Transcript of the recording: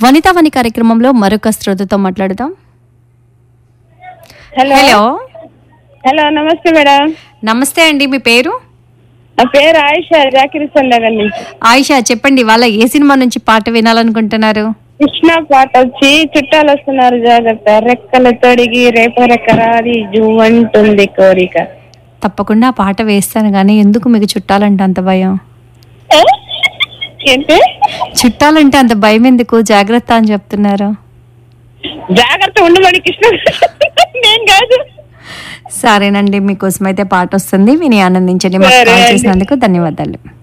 వనితావని కార్యక్రమంలో మరొక శ్రోతతో మాట్లాడదాం హలో హలో హలో నమస్తే మేడం నమస్తే అండి మీ పేరు నా పేరు ఆయిషా జాకిరిసన్ నగర్ నుంచి ఆయిషా చెప్పండి వాళ్ళ ఏ సినిమా నుంచి పాట వినాలనుకుంటున్నారు కృష్ణ పాట వచ్చి చుట్టాలు వస్తున్నారు జాగ్రత్త రెక్కలు తొడిగి రేప రెక్కరాది జువంటుంది కోరిక తప్పకుండా ఆ పాట వేస్తాను కానీ ఎందుకు మీకు చుట్టాలంటే అంత భయం ఏ? ఏంటి చుట్టాలంటే అంత భయం ఎందుకు జాగ్రత్త అని చెప్తున్నారు జాగ్రత్త ఉండమని కృష్ణ నేను కాదు సరేనండి మీకోసం అయితే పాట వస్తుంది విని ఆనందించండి మాకు సరే కాల్ అండి. చేసినందుకు ధన్యవాదాలు